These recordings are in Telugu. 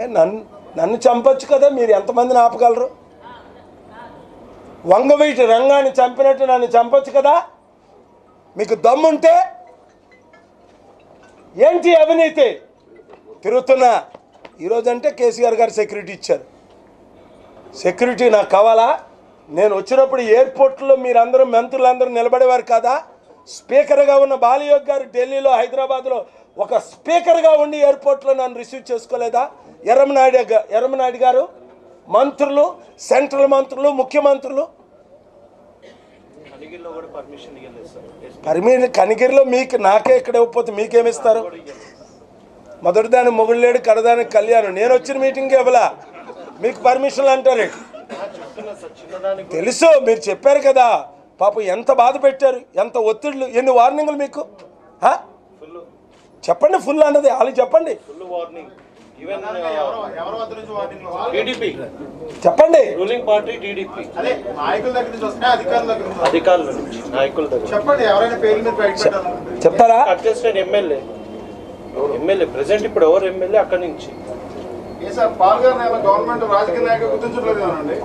ఏ నన్ను నన్ను చంపొచ్చు కదా మీరు ఎంతమందిని ఆపగలరు వంగవీటి రంగాన్ని చంపినట్టు నన్ను చంపొచ్చు కదా మీకు దమ్ముంటే ఏంటి అవినీతి తిరుగుతున్నా ఈరోజంటే కేసీఆర్ గారు సెక్యూరిటీ ఇచ్చారు సెక్యూరిటీ నాకు కావాలా నేను వచ్చినప్పుడు ఎయిర్పోర్ట్లో మీరందరూ మంత్రులందరూ నిలబడేవారు కదా స్పీకర్గా ఉన్న బాలయోగ్ గారు ఢిల్లీలో హైదరాబాద్లో ఒక స్పీకర్గా ఉండి ఎయిర్పోర్ట్లో నన్ను రిసీవ్ చేసుకోలేదా ఎర్రమనాయుడు గా- ఎర్రమనాయుడు గారు మంత్రులు సెంట్రల్ మంత్రులు ముఖ్యమంత్రులు కనిగిరిలో కూడా పర్మిషన్ ఇవ్వలేదు సార్ పరిమీన కనిగిరిలో మీకు నాకే ఇక్కడ ఇవ్వకపోతే మీకేమిస్తారు మొదటి దాని మొగుళ్ళేడు కడదానికి కళ్యాణం నేను వచ్చిన మీటింగ్కి ఇవ్వలా మీకు పర్మిషన్లు అంటారు చెప్తున్నా సార్ చిన్నదానికి తెలుసు మీరు చెప్పారు కదా పాపం ఎంత బాధ పెట్టారు ఎంత ఒత్తిళ్ళు ఎన్ని వార్నింగ్లు మీకు హా? ఫుల్ చెప్పండి ఫుల్ అన్నది వాళ్ళు చెప్పండి ఫుల్ వార్నింగ్ ఈవెన్ ఎవరి వద్ద నుంచి వార్నింగ్ టీడీపీ చెప్పండి రూలింగ్ పార్టీ టీడీపీ అదే నాయకుల దగ్గర నుంచి వస్తున్నాయి అధికారుల దగ్గర నుంచి వస్తున్నాయి. అధికారుల నుంచి నాయకుల దగ్గర చెప్పండి ఎవరైనా పేర్లు మీరు బయట పెట్టాలనుకుంటే చెప్తారా కంటెస్టెడ్ ఎమ్మెల్యే ఎమ్మెల్యే ప్రెసెంట్ ఇప్పుడు ఎవరు ఎమ్మెల్యే అక్కడి నుంచి ఏ సార్ పాల్ గారిని ఏమైనా గవర్నమెంట్ రాజకీయ నాయకులు గుర్తించట్లేదు కానండి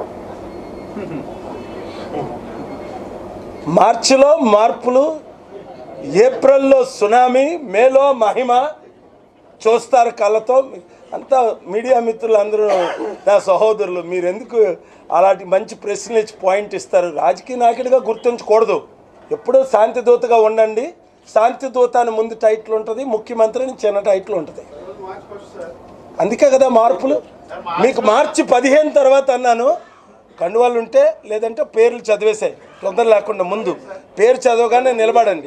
మార్చిలో మార్పులు ఏప్రిల్లో సునామీ మేలో మహిమ చూస్తారు కళ్ళతో అంతా మీడియా మిత్రులు అందరూ నా సహోదరులు మీరు ఎందుకు అలాంటి మంచి ప్రశ్నలు ఇచ్చి పాయింట్ ఇస్తారు రాజకీయ నాయకుడిగా గుర్తించకూడదు ఎప్పుడూ శాంతి దూతగా ఉండండి శాంతి దూత అని ముందు టైటిల్ ఉంటుంది ముఖ్యమంత్రి అని చిన్న టైటిల్ ఉంటుంది మార్చి ఫస్ట్ సార్ అందుకే కదా మార్పులు మీకు మార్చి పదిహేను తర్వాత అన్నాను కండువాళ్ళు ఉంటే లేదంటే పేర్లు చదివేసాయి తొందర లేకుండా ముందు పేరు చదవగానే నిలబడండి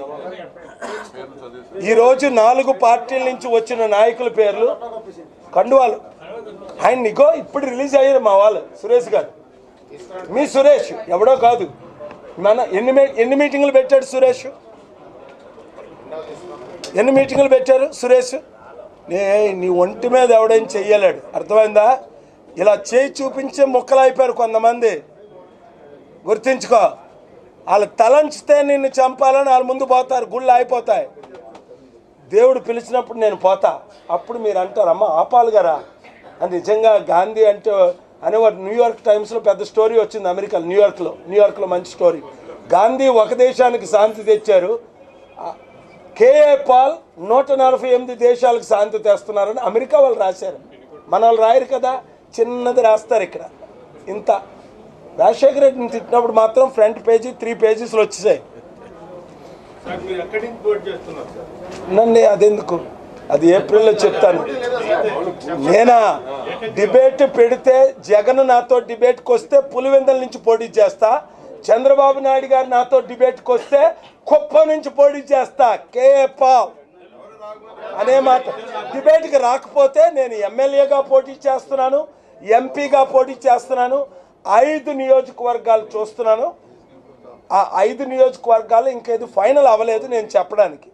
ఈరోజు నాలుగు పార్టీల నుంచి వచ్చిన నాయకుల పేర్లు కండువాలు ఆయన నిగో ఇప్పుడు రిలీజ్ అయ్యారు మా వాళ్ళు సురేష్ గారు మీ సురేష్ ఎవడో కాదు మన ఎన్ని మీ- ఎన్ని మీటింగులు పెట్టాడు సురేష్ ఎన్ని మీటింగులు పెట్టారు సురేష్ నే నీ ఒంటి మీద ఎవడైనా చెయ్యలేడు అర్థమైందా ఇలా చేయి చూపించే ముక్కలు అయిపోయారు కొంతమంది గుర్తించుకో వాళ్ళు తలంచితే నిన్ను చంపాలని వాళ్ళ ముందు పోతారు గుళ్ళు అయిపోతాయి దేవుడు పిలిచినప్పుడు నేను పోతా అప్పుడు మీరు అంటారు అమ్మ ఆపాలి గారా అని నిజంగా గాంధీ అంటే అనేవారు న్యూయార్క్ టైమ్స్లో పెద్ద స్టోరీ వచ్చింది అమెరికా న్యూయార్క్లో న్యూయార్క్లో మంచి స్టోరీ గాంధీ ఒక దేశానికి శాంతి తెచ్చారు ఆ, కేఏ పాల్ నూట నలభై ఎనిమిది దేశాలకు శాంతి తెస్తున్నారని అమెరికా వాళ్ళు రాశారు మన వాళ్ళు రాయరు కదా చిన్నది రాస్తారు ఇక్కడ ఇంత రాజశేఖర రెడ్డిని తిట్టినప్పుడు మాత్రం ఫ్రంట్ పేజీ త్రీ పేజెస్లో వచ్చేసాయి సార్ మీరు ఎక్కడి నుంచి పోటీ చేస్తున్నారు సార్ నన్ను అదెందుకు అది ఏప్రిల్లో చెప్తాను నేనా డిబేట్ పెడితే జగన్ నాతో డిబేట్కి వస్తే పులివెందల నుంచి పోటీ చేస్తా చంద్రబాబు నాయుడు గారు నాతో డిబేట్కి వస్తే కుప్పం నుంచి పోటీ చేస్తా కేఏ పాల్ అనే మాట డిబేట్కి రాకపోతే నేను ఎమ్మెల్యేగా పోటీ చేస్తున్నాను ఎంపీగా పోటీ చేస్తున్నాను ఐదు నియోజకవర్గాలు చూస్తున్నాను ఆ ఐదు నియోజకవర్గాలు ఇంకేది ఫైనల్ అవ్వలేదు నేను చెప్పడానికి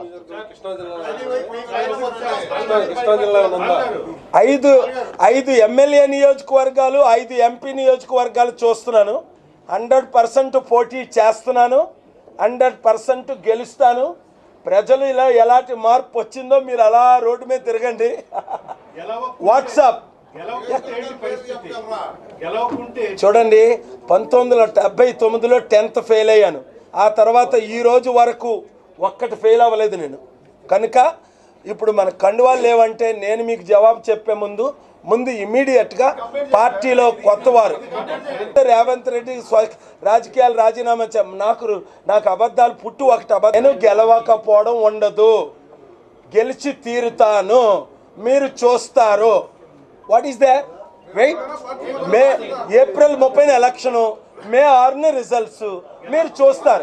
ఐదు ఐదు ఎమ్మెల్యే నియోజకవర్గాలు ఐదు ఎంపీ నియోజకవర్గాలు చూస్తున్నాను హండ్రెడ్ పర్సెంట్ పోటీ చేస్తున్నాను హండ్రెడ్ పర్సెంట్ గెలుస్తాను ప్రజలు ఇలా ఎలాంటి మార్పు వచ్చిందో మీరు అలా రోడ్డు మీద తిరగండి వాట్సాప్ గెలవకుంటే ఏంటి పరిస్థితి గెలవకుంటే చూడండి పంతొమ్మిది వందల డెబ్బై తొమ్మిదిలో టెన్త్ ఫెయిల్ అయ్యాను ఆ తర్వాత ఈ రోజు వరకు ఒక్కటి ఫెయిల్ అవ్వలేదు నేను కనుక ఇప్పుడు మన కండువాలు లేవంటే నేను మీకు జవాబు చెప్పే ముందు ముందు ఇమీడియట్గా పార్టీలో కొత్తవారు రేవంత్ రెడ్డి స్వ రాజకీయాలు రాజీనామా చే నాకు నాకు అబద్ధాలు పుట్టు ఒకటి అబద్ధం నేను గెలవకపోవడం ఉండదు గెలిచి తీరుతాను మీరు చూస్తారు what is they wait May April ముప్పైన ఎలక్షను మే ఆరున రిజల్ట్స్ మీరు చూస్తారు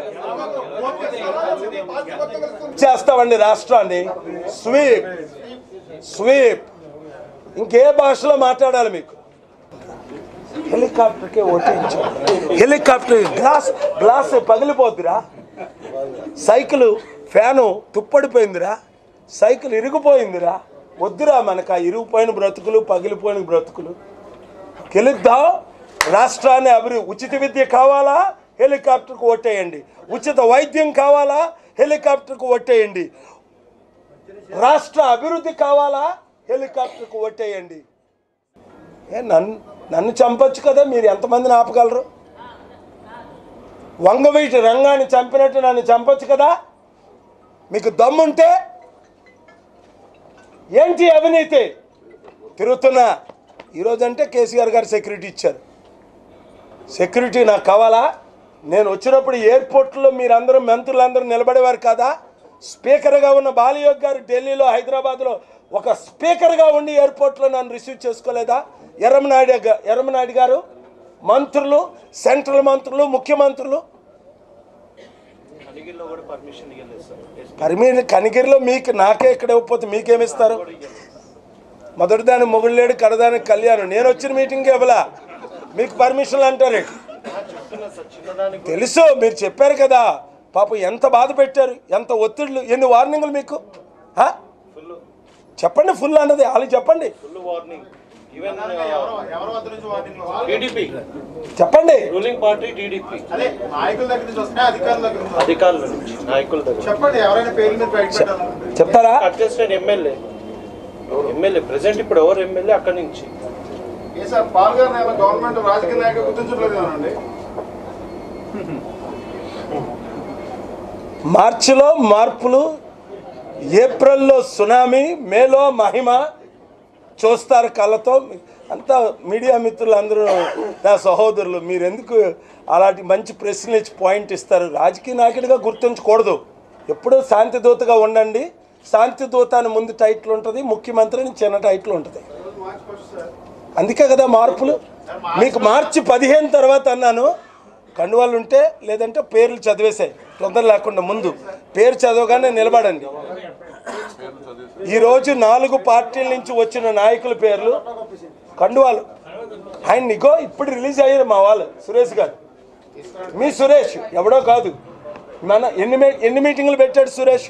చేస్తామండి రాష్ట్రాన్ని స్వీప్ స్వీప్ ఇంకే భాషలో మాట్లాడాలి మీకు హెలికాప్టర్కే ఓటించాం హెలికాప్టర్ గ్లాస్ గ్లాస్ పగిలిపోద్దిరా సైకిల్ ఫ్యాను తుప్పడిపోయిందిరా సైకిల్ ఇరిగిపోయిందిరా వద్దురా మనకు ఆ ఇరిగిపోయిన బ్రతుకులు పగిలిపోయిన బ్రతుకులు గెలుద్దాం రాష్ట్రాన్ని అభివృద్ధి ఉచిత విద్య కావాలా హెలికాప్టర్కు ఓటేయండి ఉచిత వైద్యం కావాలా హెలికాప్టర్కు ఓటేయండి రాష్ట్ర అభివృద్ధి కావాలా హెలికాప్టర్కు ఓటేయండి ఏ నన్ను నన్ను చంపొచ్చు కదా మీరు ఎంతమందిని ఆపగలరు వంగవీటి రంగాన్ని చంపినట్టు నన్ను చంపొచ్చు కదా మీకు దమ్ముంటే ఏంటి అవినీతి తిరుగుతున్నా ఈరోజంటే కేసీఆర్ గారు సెక్యూరిటీ ఇచ్చారు సెక్యూరిటీ నాకు కావాలా నేను వచ్చినప్పుడు ఎయిర్పోర్ట్లో మీరందరూ మంత్రులందరూ నిలబడేవారు కదా స్పీకర్గా ఉన్న బాలయోగ్ గారు ఢిల్లీలో హైదరాబాద్లో ఒక స్పీకర్గా ఉండి ఎయిర్పోర్ట్లో నన్ను రిసీవ్ చేసుకోలేదా ఎర్రమనాయుడు గా- ఎర్రమనాయుడు గారు మంత్రులు సెంట్రల్ మంత్రులు ముఖ్యమంత్రులు కనిగిరిలో కూడా పర్మిషన్ ఇవ్వలేదు సార్ ఎస్ పరిమీ కనిగిరిలో మీకు నాకే ఇక్కడ ఇవ్వకపోతే మీకేమిస్తారు కూడా ఇవ్వలేదు మొదటిదాని మొగుళ్ళేడు కడదానికి కళ్యాణం నేను వచ్చిన మీటింగ్కి ఇవ్వలా మీకు పర్మిషన్లు అంటారు చెప్తున్నా సార్ చిన్నదానికి కూడా తెలుసు మీరు చెప్పారు కదా పాపం ఎంత బాధ పెట్టారు ఎంత ఒత్తిళ్ళు ఎన్ని వార్నింగ్లు మీకు ఆ? ఫుల్ చెప్పండి ఫుల్ అన్నది వాళ్ళు చెప్పండి ఫుల్ వార్నింగ్ ఈవెన్ ఎవరు ఎవరి వద్ద నుంచి వార్నింగ్ వస్తుంది? టీడీపీ చెప్పండి రూలింగ్ పార్టీ టీడీపీ అదే నాయకుల దగ్గర నుంచి వస్తున్నాయి అధికారుల దగ్గర నుంచి వస్తున్నాయి. అధికారుల నుంచి నాయకుల దగ్గర చెప్పండి ఎవరైనా పేరు మీద బయట పెట్టాలనుకుంటే చెప్తారా కట్ చేసిన ఎమ్మెల్యే ఎమ్మెల్యే ప్రెసెంట్ ఇప్పుడు ఎవరు ఎమ్మెల్యే అక్కడి నుంచి ఏ సార్ పాల్ గారిని ఏమైనా గవర్నమెంట్ రాజకీయ నాయకులు గుర్తించట్లేదు అండి మార్చిలో మార్పులు ఏప్రిల్లో సునామీ మేలో మహిమ చూస్తారు కళ్ళతో అంతా మీడియా మిత్రులు అందరూ నా సహోదరులు మీరు ఎందుకు అలాంటి మంచి ప్రశ్నలు ఇచ్చి పాయింట్ ఇస్తారు రాజకీయ నాయకుడిగా గుర్తించకూడదు ఎప్పుడూ శాంతి దూతగా ఉండండి శాంతి దూత అని ముందు టైటిల్ ఉంటుంది ముఖ్యమంత్రి అని చిన్న టైటిల్ ఉంటుంది మార్చి ఫస్ట్ సార్ అందుకే కదా మార్పులు మీకు మార్చి పదిహేను తర్వాత అన్నాను కండువాళ్ళు ఉంటే లేదంటే పేర్లు చదివేసాయి తొందర లేకుండా ముందు పేరు చదవగానే నిలబడండి ఈరోజు నాలుగు పార్టీల నుంచి వచ్చిన నాయకుల పేర్లు కండువాలు ఆయన నిగో ఇప్పుడు రిలీజ్ అయ్యారు మా వాళ్ళు సురేష్ గారు మీ సురేష్ ఎవడో కాదు మన ఎన్ని మీ- ఎన్ని మీటింగులు పెట్టాడు సురేష్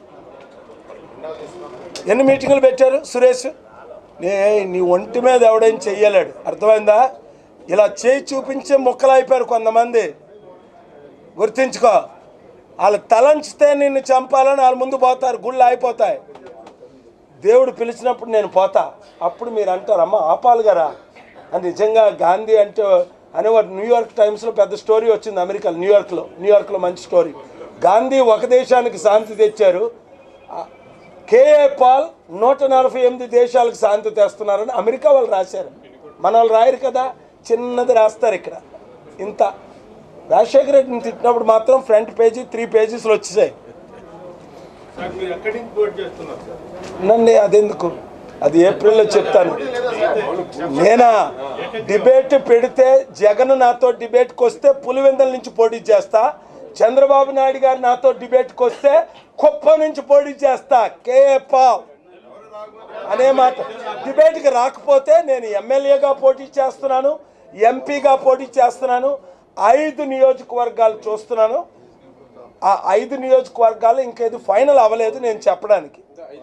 ఎన్ని మీటింగులు పెట్టారు సురేష్ నే నీ ఒంటి మీద ఎవడేం చెయ్యలేడు అర్థమైందా ఇలా చేయి చూపించే ముక్కలు అయిపోయారు కొంతమంది గుర్తించుకో వాళ్ళు తలంచితే నిన్ను చంపాలని వాళ్ళ ముందు పోతారు గుళ్ళు అయిపోతాయి దేవుడు పిలిచినప్పుడు నేను పోతా అప్పుడు మీరు అంటారు అమ్మ ఆపాలి గారా అని నిజంగా గాంధీ అంటే అనేవారు న్యూయార్క్ టైమ్స్లో పెద్ద స్టోరీ వచ్చింది అమెరికా న్యూయార్క్లో న్యూయార్క్లో మంచి స్టోరీ గాంధీ ఒక దేశానికి శాంతి తెచ్చారు ఆ, కేఏ పాల్ నూట నలభై ఎనిమిది దేశాలకు శాంతి తెస్తున్నారని అమెరికా వాళ్ళు రాశారు మన వాళ్ళు రాయరు కదా చిన్నది రాస్తారు ఇక్కడ ఇంత రాజశేఖర రెడ్డిని తిట్టినప్పుడు మాత్రం ఫ్రంట్ పేజీ త్రీ పేజీస్లో వచ్చేసాయి మీరు ఎక్కడి నుంచి పోటీ చేస్తున్నారు సార్ నండి అదెందుకు అది ఏప్రిల్లో చెప్తాను నేనా డిబేట్ పెడితే జగన్ నాతో డిబేట్కి వస్తే పులివెందల నుంచి పోటీ చేస్తా చంద్రబాబు నాయుడు గారు నాతో డిబేట్కి వస్తే కుప్పం నుంచి పోటీ చేస్తా కేఏ పావ్ అనే మాట డిబేట్కి రాకపోతే నేను ఎమ్మెల్యేగా పోటీ చేస్తున్నాను ఎంపీగా పోటీ చేస్తున్నాను ఐదు నియోజకవర్గాలు చూస్తున్నాను ఆ ఐదు నియోజకవర్గాలు ఇంకేది ఫైనల్ అవ్వలేదు నేను చెప్పడానికి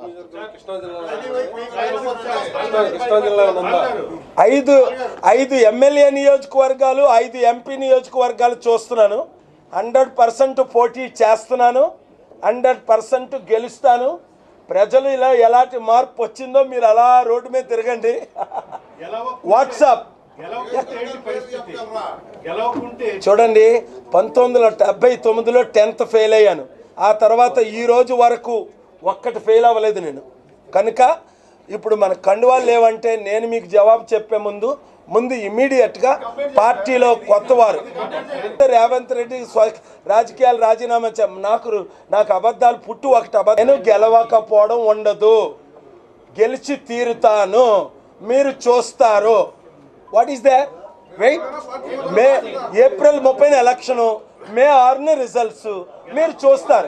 ఐదు ఐదు ఎమ్మెల్యే నియోజకవర్గాలు ఐదు ఎంపీ నియోజకవర్గాలు చూస్తున్నాను హండ్రెడ్ పర్సెంట్ పోటీ చేస్తున్నాను హండ్రెడ్ పర్సెంట్ గెలుస్తాను ప్రజలు ఇలా ఎలాంటి మార్పు వచ్చిందో మీరు అలా రోడ్డు మీద తిరగండి వాట్సాప్ గెలవకుంటే ఏంటి పరిస్థితి గెలవకుంటే చూడండి పంతొమ్మిది వందల డెబ్బై తొమ్మిదిలో టెన్త్ ఫెయిల్ అయ్యాను ఆ తర్వాత ఈ రోజు వరకు ఒక్కటి ఫెయిల్ అవ్వలేదు నేను కనుక ఇప్పుడు మన కండువాలు లేవంటే నేను మీకు జవాబు చెప్పే ముందు ముందు ఇమీడియట్గా పార్టీలో కొత్త వారు రేవంత్ రెడ్డి స్వ- రాజకీయాలు రాజీనామా చే నాకు నాకు అబద్ధాలు పుట్టు ఒకటి అబద్ధం నేను గెలవకపోవడం ఉండదు గెలిచి తీరుతాను మీరు చూస్తారు what is they wait May April ముప్పైన ఎలక్షను మే ఆరున రిజల్ట్స్ మీరు చూస్తారు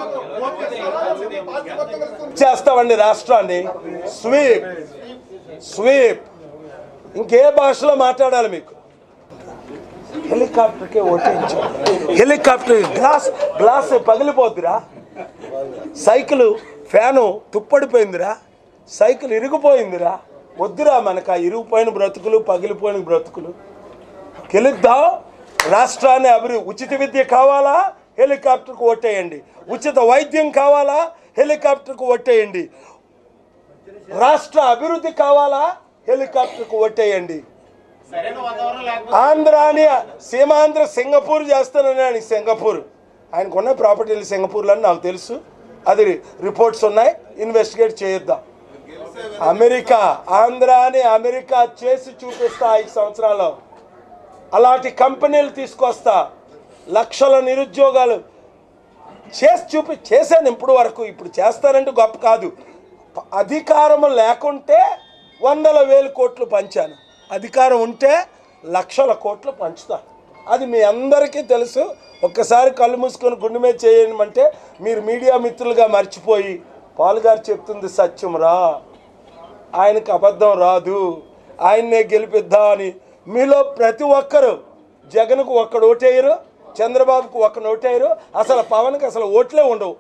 చేస్తామండి రాష్ట్రాన్ని స్వీప్ స్వీప్ ఇంకే భాషలో మాట్లాడాలి మీకు హెలికాప్టర్కే ఓటించు హెలికాప్టర్ గ్లాస్ గ్లాస్ పగిలిపోద్దిరా సైకిల్ ఫ్యాను తుప్పడిపోయిందిరా సైకిల్ ఇరిగిపోయిందిరా వద్దురా మనకు ఆ ఇరిగిపోయిన బ్రతుకులు పగిలిపోయిన బ్రతుకులు గెలుద్దాం రాష్ట్రాన్ని అభివృద్ధి ఉచిత విద్య కావాలా హెలికాప్టర్కు ఓటేయండి ఉచిత వైద్యం కావాలా హెలికాప్టర్కు ఓటేయండి రాష్ట్ర అభివృద్ధి కావాలా హెలికాప్టర్కు ఓటేయండి ఆంధ్ర అని సీమాంధ్ర సింగపూర్ చేస్తానని సింగపూర్ ఆయనకున్న ప్రాపర్టీలు సింగపూర్లో అని నాకు తెలుసు అది రిపోర్ట్స్ ఉన్నాయి ఇన్వెస్టిగేట్ చేయిద్దాం అమెరికా ఆంధ్ర అని అమెరికా చేసి చూపిస్తా ఐదు సంవత్సరాలు అలాంటి కంపెనీలు తీసుకొస్తా లక్షల నిరుద్యోగాలు చేసి చూపి చేశాను ఇప్పుడు వరకు ఇప్పుడు చేస్తానంటే గొప్ప కాదు ప- అధికారం లేకుంటే వందల వేల కోట్లు పంచాను అధికారం ఉంటే లక్షల కోట్లు పంచుతా అది మీ అందరికీ తెలుసు ఒక్కసారి కళ్ళు మూసుకొని గుండె మీద చేయమంటే మీరు మీడియా మిత్రులుగా మర్చిపోయి పాలుగారు చెప్తుంది సత్యం రా ఆయనకు అబద్ధం రాదు ఆయన్నే గెలిపిద్దాం అని మీలో ప్రతి ఒక్కరు జగన్కు ఒక్కడు ఓటేయరు చంద్రబాబుకు ఒక్క ఓటేయరు అసలు పవన్కి అసలు ఓట్లే ఉండవు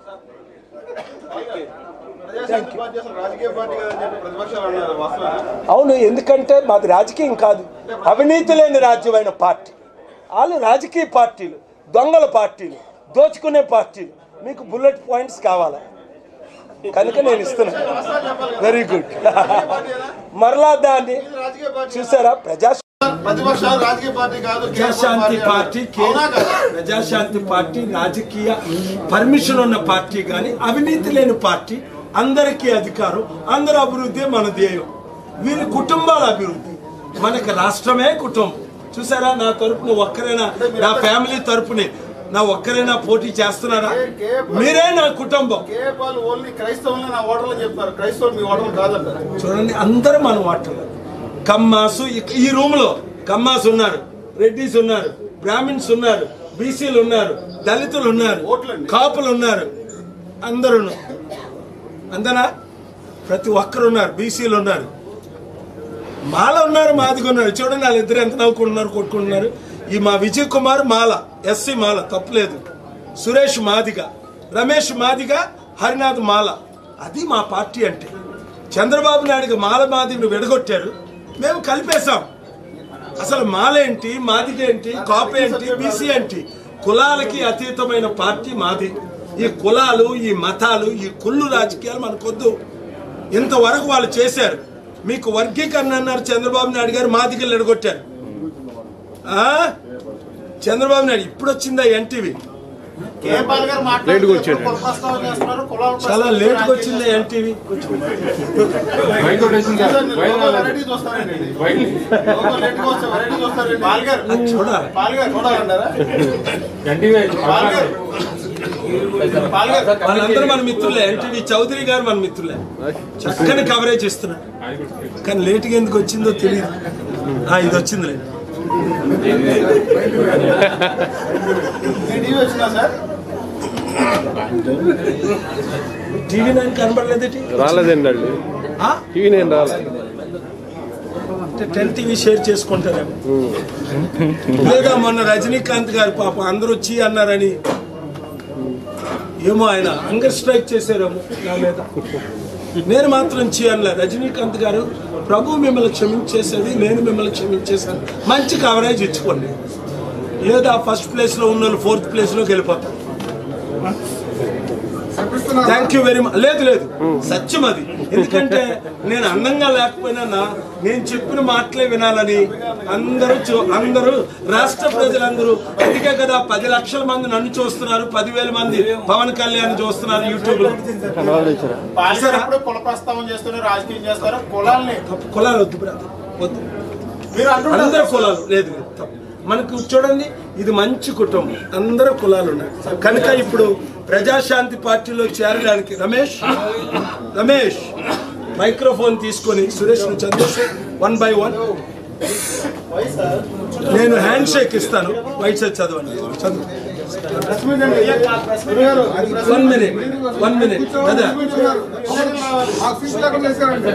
ప్రజాశాంతి పార్టీ అసలు రాజకీయ పార్టీ కదని చెప్పి ప్రతిపక్షాలు అన్నారు వాస్తవా అవును ఎందుకంటే మాది రాజకీయం కాదు అవినీతి లేని రాజ్యమైన పార్టీ వాళ్ళు రాజకీయ పార్టీలు దొంగల పార్టీలు దోచుకునే పార్టీలు మీకు బుల్లెట్ పాయింట్స్ కావాలా కనుక నేను ఇస్తున్నాను వెరీ గుడ్ మరలా దాన్ని రాజకీయ పార్టీ చూసారా ప్రజా ప్రతిపక్షాలు రాజకీయ పార్టీ కాదు ప్రజాశాంతి పార్టీ కే- అవునా కదా ప్రజాశాంతి పార్టీ రాజకీయ పర్మిషన్ ఉన్న పార్టీ కానీ అవినీతి లేని పార్టీ అందరికీ అధికారం అందరి అభివృద్ధి మన ధ్యేయం వీరి కుటుంబాల అభివృద్ధి మనకి రాష్ట్రమే కుటుంబం చూసారా నా తరపున ఒక్కరైనా నా ఫ్యామిలీ తరపునే నా ఒక్కరైనా పోటీ చేస్తున్నారా మీరే నా కుటుంబం కేపాల్ ఓన్లీ క్రైస్తవులు నా ఓటర్లు చెప్తారు క్రైస్తవులు మీ ఓటర్లు కాదంటారు చూడండి అందరూ మన వాటర్లు కమ్మాసు ఇక్- ఈ రూమ్ లో కమ్మాస్ ఉన్నారు రెడ్డిస్ ఉన్నారు బ్రాహ్మిన్స్ ఉన్నారు బీసీలు ఉన్నారు దళితులు ఉన్నారు ఓట్లండి. కాపులు ఉన్నారు అందరూ అందనా ప్రతి ఒక్కరు ఉన్నారు బీసీలు ఉన్నారు మాల ఉన్నారు మాదిగా ఉన్నారు చూడండి వాళ్ళిద్దరు ఎంత నవ్వుకుంటున్నారు కొట్టుకుంటున్నారు ఈ మా విజయ్ కుమార్ మాల ఎస్సీ మాల తప్పులేదు సురేష్ మాదిగ రమేష్ మాదిగ హరినాథ్ మాల అది మా పార్టీ అంటే చంద్రబాబు నాయుడుకి మాల మాదిగను విడగొట్టారు మేము కలిపేశాం అసలు మాలేంటి మాదిగేంటి కాపు ఏంటి బీసీ ఏంటి కులాలకి అతీతమైన పార్టీ మాది ఈ కులాలు ఈ మతాలు ఈ కుళ్ళు రాజకీయాలు మనకొద్దు ఇంతవరకు వాళ్ళు చేశారు మీకు వర్గీకరణ అన్నారు చంద్రబాబు నాయుడు గారు మాదిగలు ఎడగొట్టారు ఆ? చంద్రబాబు నాయుడు ఇప్పుడు వచ్చిందా ఎన్టీవీ కేపాల్ గారు మాట్లాడుతూ కుల ప్రస్తావన చేస్తున్నారు కులాల చాలా ప్రస్తావన లేట్గా వచ్చిందా ఎన్టీవీ వెరైటీస్ వస్తారండి లేట్గా వస్తే వెరైటీస్ వస్తారండి పాల్ గారు చూడాలి పాల్ గారు చూడాలంటారా పాల్ గారు పాల్ గారు వాళ్ళందరూ మన మిత్రులే ఎన్టీవీ చౌదరి గారు మన మిత్రులే చక్కని కవరేజ్ ఇస్తున్నారు కానీ లేట్గా ఎందుకు వచ్చిందో తెలియదు ఆ, ఇది వచ్చిందిలే టీవీ వచ్చినా సార్ టీవీ నైన్ కనబడలేదేటి రాలేదండి వాళ్ళు ఆ? టీవీ నేను రాలేదు అంటే టెన్ టీవీ షేర్ చేసుకుంటారేమో లేదా మొన్న రజనీకాంత్ గారు పాప అందరూ వచ్చి అన్నారని ఏమో ఆయన హంగర్ స్ట్రైక్ చేశారేమో నా మీద నేను మాత్రం చీ అనలే రజనీకాంత్ గారు ప్రభు మిమ్మల్ని క్షమించేసేది నేను మిమ్మల్ని క్షమించేస్తాను మంచి కవరేజ్ ఇచ్చుకోండి లేదా ఫస్ట్ ప్లేస్ లో ఉన్న ఫోర్త్ ప్లేస్ లోకి వెళ్ళిపోతాం థ్యాంక్ యూ వెరీ మచ్ లేదు లేదు సత్యం అది ఎందుకంటే నేను అందంగా లేకపోయినా నా- నేను చెప్పిన మాటలే వినాలని అందరూ చూ- అందరూ రాష్ట్ర ప్రజలందరూ అందుకే కదా పది లక్షల మంది నన్ను చూస్తున్నారు పదివేల మంది పవన్ కళ్యాణ్ చూస్తున్నారు యూట్యూబ్ లో పాల్ గారు ఎప్పుడు కుల ప్రస్తావన చేస్తున్నారు రాజకీయం చేస్తారు కులాల్ని తప్పు కులాలు వద్దు బ్రదర్ వద్దు మీరు అంటున్నారు అందరు కులాలు లేదు లేదు, తప్పు మనకు చూడండి ఇది మంచి కుటుంబం అందరూ కులాలు ఉన్నాయి కనుక ఇప్పుడు ప్రజాశాంతి పార్టీలో చేరడానికి రమేష్ రమేష్ మైక్రోఫోన్ తీసుకొని సురేష్ నువ్వు చంద్రశేఖర్ వన్ బై వన్ నేను హ్యాండ్ షేక్ ఇస్తాను వైట్ సైడ్ చదవండి చదువు ప్రెస్ మీట్ అండి గురుగారు, అది press one meet. Minute one minute కదా ఆఫీస్ లేకుండా చేశారండి.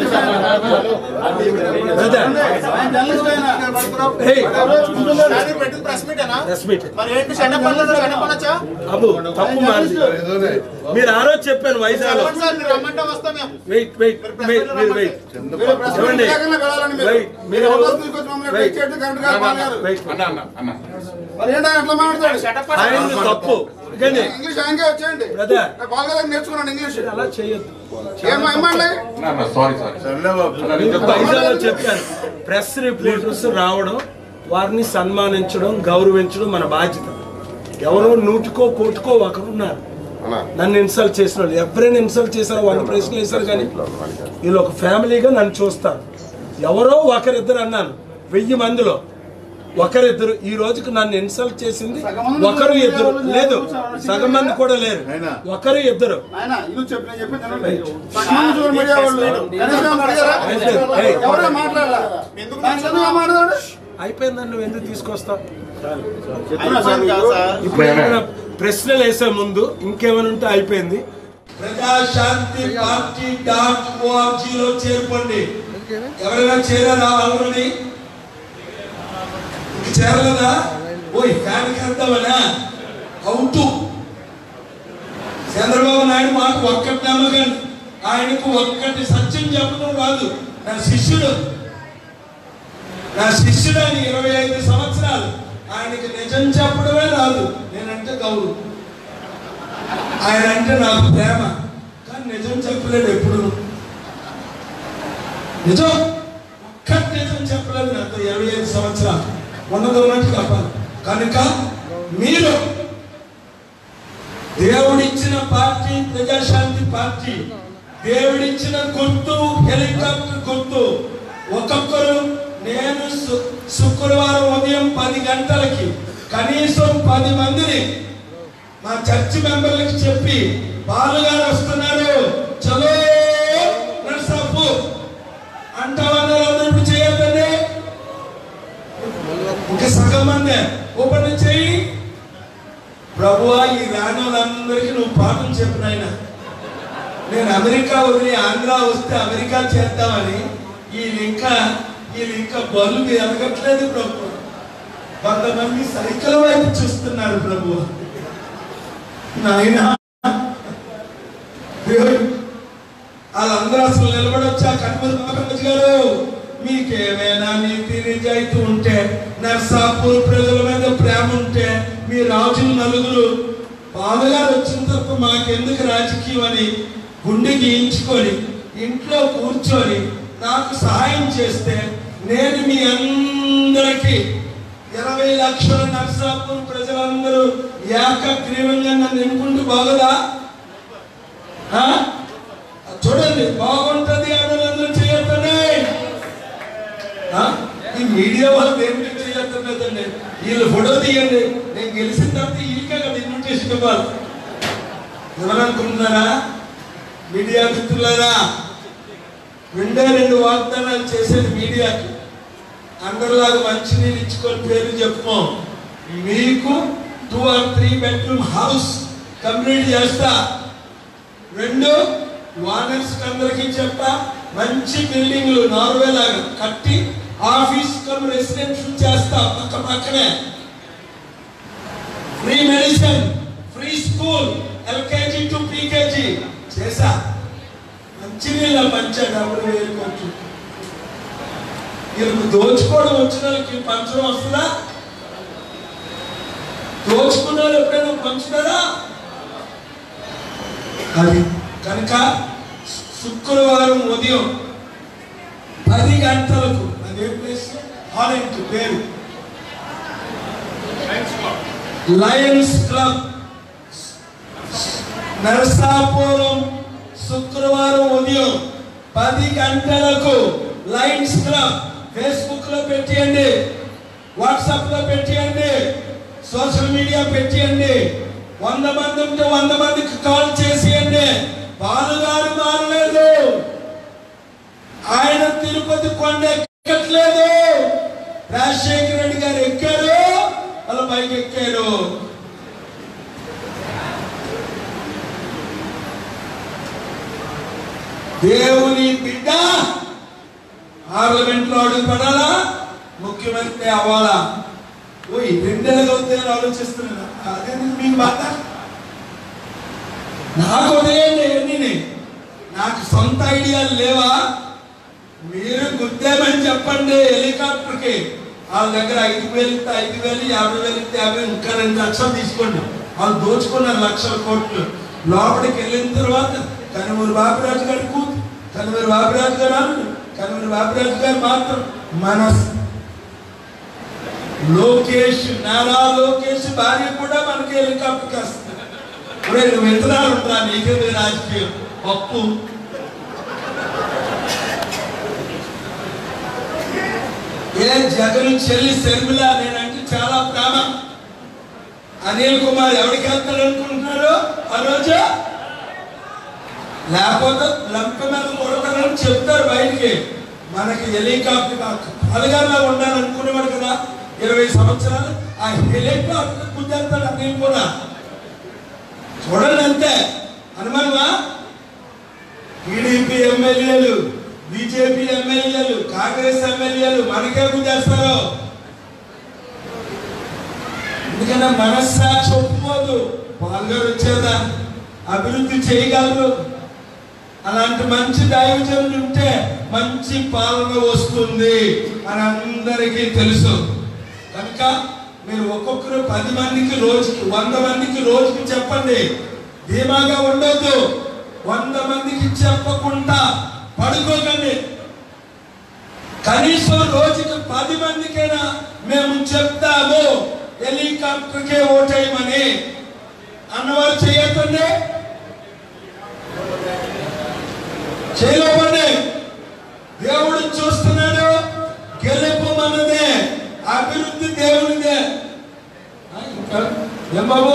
బ్రదర్ ఆయన జర్నలిస్ట్ ఆయన. హే ఎవరో చూస్తున్నారు. కానీ పెట్టింది ప్రెస్ మీటేనా? ప్రెస్ మీట్ మరి ఏంటి సెటప్ అన్నారు, సెటప్ అనొచ్చా? అబ్బు తప్పు మారింది మీరు ఆ రోజు చెప్పాను వైజాగ్ చెప్పండి సార్, మీరు రమ్మంటే వస్తాం మేము. వెయిట్ వెయిట్ వెయిట్ మీరు వెయిట్ మీరు ప్రెస్ మీట్ ఏమండి? లేకుండా వెళ్ళాలని మీరు. వెయిట్. మీరు ఎవరో తీసుకొచ్చి మమ్మల్ని వెయిట్. ఎక్కేట్టు కరెక్ట్ గా పాల్గారు. వెయిట్ మరి ఏంటి ఆయన అట్లా మాట్లాడతాడు? సెటప్ ఆయన తప్పు ఇదండి. ఇంగ్లీష్ ఆయనకే వచ్చేయండి Brother. నాకు బాగా నేర్చుకున్నాను ఇంగ్లీష్ అలా చేయొద్దు ఏం ఏమండి సారీ సారీ మీకు పైసలో చెప్పాను ప్రెస్ రిపోర్టర్స్ రావడం వారిని సన్మానించడం గౌరవించడం మన బాధ్యత ఎవరో నూటికో కోటికో ఒకరున్నారు నన్ను ఇన్సల్ట్ చేసిన వాళ్ళు ఎవరైనా ఇన్సల్ట్ చేశారో వంద ప్రశ్నలు వేశారు కానీ వీళ్ళు ఒక ఫ్యామిలీగా నన్ను చూస్తారు ఎవరో ఒకరిద్దరు అన్నాను వెయ్యి మందిలో ఒకరిద్దరు ఈ రోజుకి నన్ను ఇన్సల్ట్ చేసింది ఒకరు ఇద్దరు లేదు సగం మంది కూడా లేరు ఒకరు ఇద్దరు ఆయన ఇది చెప్పి నేను చెప్పి తినండి సగం చూడండి మీడియా వాళ్ళు కనీసం అడిగారా ఏయ్. ఎవరో మాట్లాడాలా ఎందుకు మాట్లాడాడు అయిపోయిందని నువ్వు ఎందుకు తీసుకొస్తావు చెప్తున్నా సార్ ఇప్పుడు ఏమైనా ప్రశ్నలు వేసే ముందు ఇంకేమైనా ఉంటే అయిపోయింది ప్రజాశాంతి పార్టీ డాట్ ఓఆర్జీలో చేరుకోండి ఎవరైనా చేరారా ఆల్రెడీ ఇంక చేరలేదా ఓ ఫ్యాన్ కడతామనా అవుతూ చంద్రబాబు నాయుడు మాకు ఒక్కటి నమ్మకండి ఆయనకు ఒక్కటి సత్యం చెప్పడం రాదు నా శిష్యుడు నా శిష్యుడు ఆయన ఇరవై ఐదు సంవత్సరాలు ఆయనకి నిజం చెప్పడమే రాదు నేనంటే గౌరవం ఆయన అంటే నాకు ప్రేమ కానీ నిజం చెప్పలేడు ఎప్పుడు నిజం ఒక్కటి నిజం చెప్పలేదు నాతో ఇరవై ఐదు సంవత్సరాలు ఉన్నది ఉన్నట్టు చెప్పాలి కనుక మీరు దేవుడిచ్చిన పార్టీ ప్రజాశాంతి పార్టీ దేవుడిచ్చిన గుర్తు హెలికాప్టర్ గుర్తు ఒక్కొక్కరు నేను శు- శుక్రవారం ఉదయం పది గంటలకి కనీసం పది మందిని మా చర్చి మెంబర్లకి చెప్పి బాలుగారు వస్తున్నారు చలో నర్సాపు అంటామన్నారు అందరూ ఇప్పుడు చేయొద్దండి ఇంకా సగం మంది ఓపెన్ చేయి ప్రభువా ఈ రాని వాళ్ళందరికీ నువ్వు పాఠం చెప్పు నాయన నేను అమెరికా వదిలి ఆంధ్ర వస్తే అమెరికా చేద్దామని వీళ్ళు ఇంకా వీళ్ళు ఇంకా బలు ఎదగట్లేదు ప్రభు కొంతమంది సైకిల్ వైపు చూస్తున్నారు ప్రభు నాయన దేవుడు, వాళ్ళందరూ అసలు నిలబడొచ్చా కనుమతి మహారాజ్ గారు మీకేమైనా నీతి నిజాయితీ ఉంటే నర్సాపూర్ ప్రజల మీద ప్రేమ ఉంటే మీ రాజులు నలుగురు బాధగారు వచ్చిన తప్ప మాకెందుకు రాజకీయం అని గుండె గీయించుకొని ఇంట్లో కూర్చొని నాకు సహాయం చేస్తే నేను మీ అందరికీ ఇరవై లక్షల నర్సాపూర్ ప్రజలందరూ ఏకగ్రీవంగా నన్ను ఎన్నుకుంటూ బాగదా ఆ? చూడండి బాగుంటది అని అందరూ చేయొద్దండి ఆ? ఈ మీడియా వాళ్ళు దేనికి చేయొద్దలేదండి వీళ్ళు ఫోటో తీయండి నేను గెలిచిన తర్వాత వీళ్ళకే కదా ఇన్విటేషన్ ఇవ్వాలి ఎవరనుకుంటున్నారా మీడియా మిత్రులారా రెండే రెండు వాగ్దానాలు చేసేది మీడియాకి అందరిలాగా మంచినీళ్ళు ఇచ్చుకొని పేరు చెప్పుకో మీకు two or three bedroom house complete చేస్తా రెండు వానర్స్ అందరికీ చెప్తా మంచి బిల్డింగ్లు నార్వే లాగా కట్టి ఆఫీస్ కమ్ రెసిడెన్షియల్ చేస్తా పక్క పక్కనే free medicine free school LKG to PKG చేసా మంచినీళ్ళ పంచా డబ్బులు వేలుకోవచ్చు వీళ్ళకు దోచుకోవడం వచ్చిన వాళ్ళకి పంచడం వస్తుందా దోచుకున్న వాళ్ళు ఎప్పుడైనా పంచుతారా అది కనుక శుక్రవారం ఉదయం పది గంటలకు అదే ప్లేస్ హాలెంట్ పేరు లయన్స్ క్లబ్ నరసాపురం శుక్రవారం ఉదయం పది గంటలకు లయన్స్ క్లబ్ ఫేస్బుక్ లో పెట్టియండి వాట్సాప్ లో పెట్టియండి సోషల్ మీడియా పెట్టియండి వంద మంది ఉంటే వంద మందికి కాల్ చేసేయండి బాలుగారు మారలేదు ఆయన తిరుపతి కొండ ఎక్కట్లేదు రాజశేఖర రెడ్డి గారు ఎక్కారు వాళ్ళ పైకి ఎక్కారు దేవుని బిడ్డ పార్లమెంట్ లో అడుగు పడాలా ముఖ్యమంత్రి అవ్వాలా ఓ ఈ రెండేళ్ళగా అవుతాయని ఆలోచిస్తున్నాను అదే మీ బాధ నాకు ఉదయం ఎన్ని నాకు సొంత ఐడియాలు లేవా మీరు గుద్దేమని చెప్పండి హెలికాప్టర్కి వాళ్ళ దగ్గర ఐదు వేలు ఇస్తే ఐదు వేలు యాభై వేలు ఇస్తే యాభై ఇంకా రెండు లక్షలు తీసుకోండి వాళ్ళు దోచుకున్నారు లక్షల కోట్లు లోపలికి వెళ్ళిన తర్వాత కనుమూరు బాబురాజు గారి కూతురు కనుమూరు బాబురాజు గారు అల్లుడు కనుమూరు బాబురాజు గారు మాత్రం మనస్ లోకేష్ నారా లోకేష్ భార్య కూడా మనకి హెలికాప్టర్కి వస్తుంది ఇప్పుడు నువ్వు విత్తనాలు ఉంటా నీకే రాజకీయం పప్పు ఏ జగన్ చెల్లి శర్మిల నేనంటే చాలా ప్రేమ అనిల్ కుమార్ ఎవరికి వెళ్తాడు అనుకుంటున్నారు ఆ రోజు లేకపోతే లంప మీద కొడతారని చెప్తారు బయటికి మనకి హెలికాప్టర్ పాలుగారులా ఉండాలనుకునేవాడు కదా ఇరవై సంవత్సరాలు ఆ హెలికాప్టర్ కుదేస్తాడు అనిల్ కూడా చూడండి అంతే అనుమానమా టీడీపీ ఎమ్మెల్యేలు బీజేపీ ఎమ్మెల్యేలు కాంగ్రెస్ ఎమ్మెల్యేలు మనకే చేస్తారు ఎందుకంటే మనస్సాక్షి ఒప్పుకోదు పాల్గొని వచ్చేదా అభివృద్ధి చేయగలరు అలాంటి మంచి దైవజనులు ఉంటే మంచి పాలన వస్తుంది అని అందరికీ తెలుసు కనుక మీరు ఒక్కొక్కరు పది మందికి రోజుకి వంద మందికి రోజుకి చెప్పండి ధీమాగా ఉండొద్దు వంద మందికి చెప్పకుండా పడుకోకండి కనీసం రోజుకి పది మందికైనా మేము చెప్తాము హెలికాప్టర్కే ఓటేయమని అన్నవారు చేయకండి చేయలేమండి దేవుడు చూస్తున్నాడు గెలుపు మనదే అభివృద్ధి దేవునిదే ఆ, ఇంకా ఏం బాబు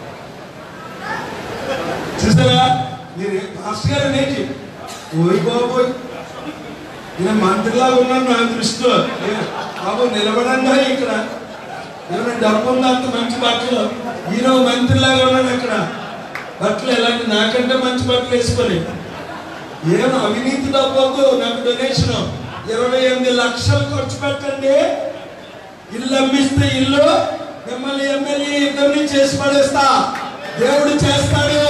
చూసారా మీరు మాస్టర్ గారు నేటి ఓయ్ బాబోయ్ ఈయన మంత్రిలాగా ఉన్నాను నా దృష్టిలో ఏ, బాబు నిలబడండి ఇక్కడ ఏమైనా డబ్బు ఉందా అంత మంచి బట్టలు ఈయన ఓ మంత్రిలాగా ఉన్నాడు అక్కడ బట్టలు ఎలాంటి నాకంటే మంచి బట్టలు వేసుకొని ఏం అవినీతి డబ్బు వద్దు నాకు డొనేషన్ ఇరవై ఎనిమిది లక్షలు ఖర్చు పెట్టండి ఇల్లు అమ్మిస్తే ఇల్లు మిమ్మల్ని ఎమ్మెల్యే ఇద్దరిని చేసి పడేస్తా దేవుడు చేస్తాడు